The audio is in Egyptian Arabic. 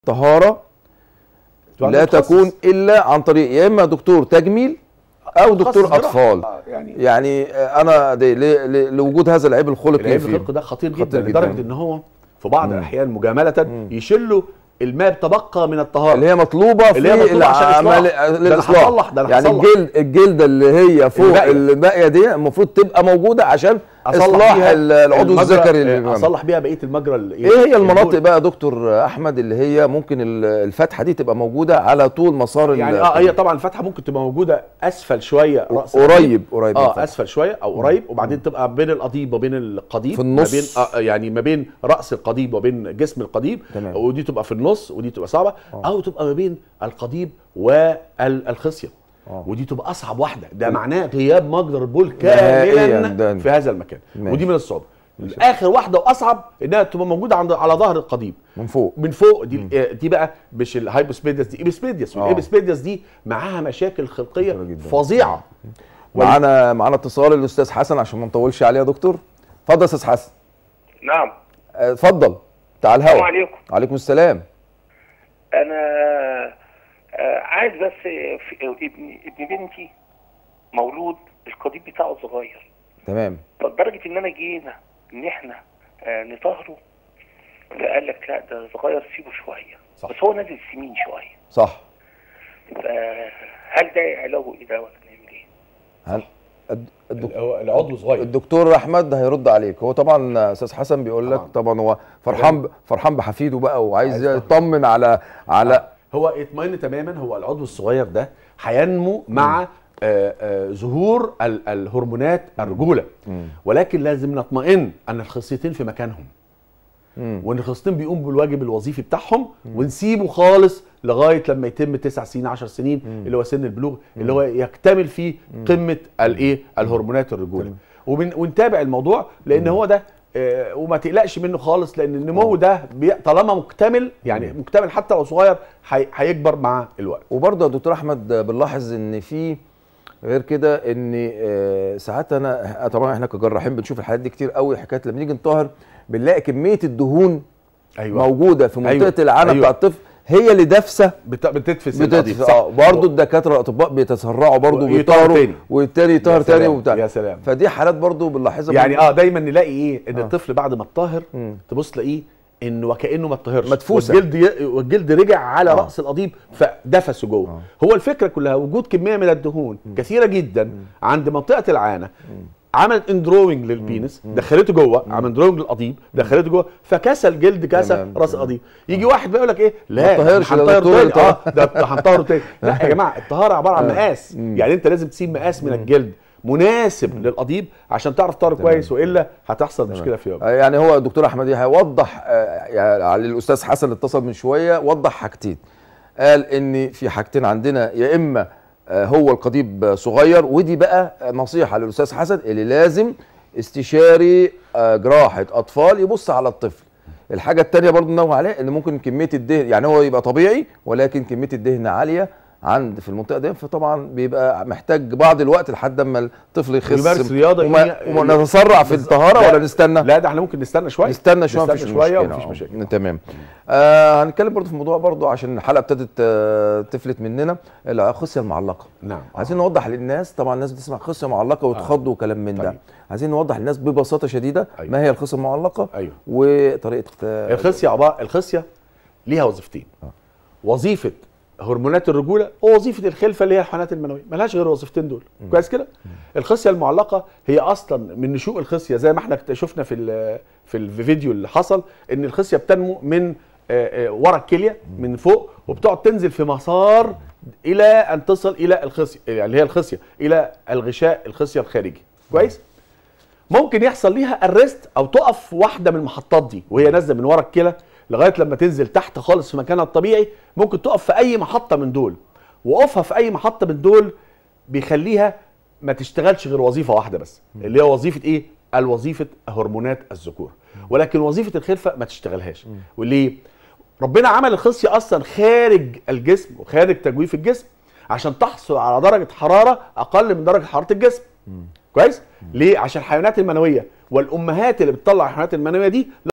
طهاره واحد لا متخصص. تكون الا عن طريق يا اما دكتور تجميل او دكتور متخصص جراحة. اطفال آه، يعني يعني آه، انا دي ل- ل- لوجود هذا العيب الخلقي العيب فيه الخلق ده خطير جدا خطير لدرجه جداً. ان هو في بعض مم. الاحيان مجامله يشلوا الماء تبقى من الطهاره اللي هي مطلوبه في اللي هي مطلوبة عشان العمل إصلاح. ده أنا للاصلاح هصلح، ده أنا يعني هصلح. الجلد الجلده اللي هي فوق الباقية. الباقيه دي المفروض تبقى موجوده عشان أصلح اصلاح بيها ال- العضو المجرى- الذكري اللي آه، بيعمل. اصلح بيها بقيه المجرى ال- ايه هي المناطق البول. بقى يا دكتور احمد اللي هي ممكن ال- الفتحه دي تبقى موجوده على طول مسار ال- يعني اه هي طبعا الفتحه ممكن تبقى موجوده اسفل شويه راس قريب قريب من اه الفتحة. اسفل شويه او قريب وبعدين تبقى بين القضيب وبين القضيب في النص. ما بين آه يعني ما بين راس القضيب وبين جسم القضيب تمام. ودي تبقى في النص ودي تبقى صعبه او تبقى ما بين القضيب والخصيه آه. ودي تبقى اصعب واحده ده معناه غياب مجرى البول نهائياً كاملا ده. في هذا المكان ماشي. ودي من الصعوبه اخر واحده واصعب انها تبقى موجوده عند على ظهر القضيب من فوق من فوق دي آه، دي بقى مش الهايبوسبيديس دي ايبسبيديس آه. والايبسبيديس دي معاها مشاكل خلقيه خطيرة جداً. فظيعه معانا معانا اتصال الاستاذ حسن عشان ما نطولش عليه يا دكتور اتفضل يا استاذ حسن نعم آه، اتفضل تعال السلام الهوا عليكم عليكم السلام انا آه، عايز بس في ابن ابن بنتي مولود القضيب بتاعه صغير تمام فلدرجه ان انا جينا ان احنا آه، نطهره فقال لك لا ده صغير سيبه شويه صح. بس هو نازل سمين شويه صح فهل ده علاجه ايه ده ولا نعمل ايه؟ هل الد- الدك- هو العضو صغير الدكتور احمد هيرد عليك هو طبعا استاذ حسن بيقول لك طبعاً. طبعا هو فرحان ب- فرحان بحفيده بقى وعايز عايز يطمن. يطمن على على هو اطمئن تماما هو العضو الصغير ده هينمو مع آه، آه، ظهور ال- الهرمونات الرجوله ولكن لازم نطمئن ان الخصيتين في مكانهم مم. وان الخصيتين بيقوموا بالواجب الوظيفي بتاعهم ونسيبه خالص لغايه لما يتم 9 سنين 10 سنين اللي هو سن البلوغ اللي هو يكتمل فيه قمه الايه الهرمونات الرجوله ومن ونتابع الموضوع لان هو ده آه، وما تقلقش منه خالص لان النمو ده بي- طالما مكتمل يعني مكتمل حتى لو صغير هي- هيكبر مع الوقت وبرضه يا دكتور احمد بنلاحظ ان في غير كده ان آه، ساعات انا طبعا احنا كجراحين بنشوف الحاجات دي كتير قوي حكايه لما نيجي نطهر بنلاقي كميه الدهون ايوه موجوده في منطقه أيوة. العنب أيوة. بتاع الطفل هي اللي دافسه بت- بتدفس القضيب بتدفع آه، برضه الدكاتره الاطباء بيتسرعوا برضه ويطهروا ويطهروا تاني. والتاني يا يطهر تاني سلام، وبتاع يا سلام. فدي حالات برضه بنلاحظها يعني برضه. اه دايما نلاقي ايه ان آه. الطفل بعد ما اتطهر مم. تبص تلاقيه انه وكانه ما اتطهرش مدفوسة. والجلد ي... والجلد رجع على آه. راس القضيب فدفسه جوه هو الفكره كلها وجود كميه من الدهون كثيره جدا عند منطقه العانه عملت اندروينج للبينس دخلته جوه عمل اندروينج للقضيب دخلته جوه فكسى الجلد كسى تمام، راس تمام. القضيب يجي واحد بقى يقول لك ايه ما لا تطهرش ده هنطهره دكتور تاني انت. اه ده ده هنطهره تاني لا يا جماعه الطهاره عباره عن مقاس يعني انت لازم تسيب مقاس من الجلد مناسب للقضيب عشان تعرف تطهره كويس والا هتحصل مشكله في يوم آه، يعني هو الدكتور احمد يحيى وضح آه، يعني على الاستاذ حسن اللي اتصل من شويه وضح حاجتين قال ان في حاجتين عندنا يا اما آه، هو القضيب صغير ودي بقى نصيحه للاستاذ حسن اللي لازم استشاري آه، جراحه اطفال يبص على الطفل الحاجه الثانيه برضو ننوه عليها ان ممكن كميه الدهن يعني هو يبقى طبيعي ولكن كميه الدهن عاليه عند في المنطقه دي فطبعا بيبقى محتاج بعض الوقت لحد اما الطفل يخس ويمارس رياضة وما, هي- وما نتسرع في الطهاره لا، ولا نستنى لا ده احنا ممكن نستنى شويه نستنى شويه نستنى مفيش شويه مشكله ومفيش آه. مشاكل تمام آه هنتكلم برضو في موضوع برضو عشان الحلقه ابتدت آه تفلت مننا الخصيه المعلقه نعم عايزين نوضح للناس طبعا الناس بتسمع خصيه معلقه وتخض وكلام من ده طيب. عايزين نوضح للناس ببساطه شديده أيوة. ما هي الخصيه المعلقه ايوه وطريقه آه الخصيه عباره الخصيه ليها وظيفتين وظيفه هرمونات الرجوله ووظيفه الخلفه اللي هي الحيوانات المنويه ملهاش غير الوظيفتين دول كويس كده الخصيه المعلقه هي اصلا من نشوء الخصيه زي ما احنا شفنا في ال- في الفيديو اللي حصل ان الخصيه بتنمو من آه، آه، ورا الكليه من فوق وبتقعد تنزل في مسار الى ان تصل الى الخصيه اللي هي الخصيه الى الغشاء الخصيه الخارجي كويس ممكن يحصل ليها الريست او تقف واحده من المحطات دي وهي نازله من ورا الكلى لغايه لما تنزل تحت خالص في مكانها الطبيعي ممكن تقف في اي محطه من دول وقفها في اي محطه من دول بيخليها ما تشتغلش غير وظيفه واحده بس اللي هي وظيفه ايه الوظيفه هرمونات الذكور ولكن وظيفه الخلفه ما تشتغلهاش وليه ربنا عمل الخصيه اصلا خارج الجسم وخارج تجويف الجسم عشان تحصل على درجه حراره اقل من درجه حراره الجسم كويس ليه عشان الحيوانات المنويه والامهات اللي بتطلع الحيوانات المنويه دي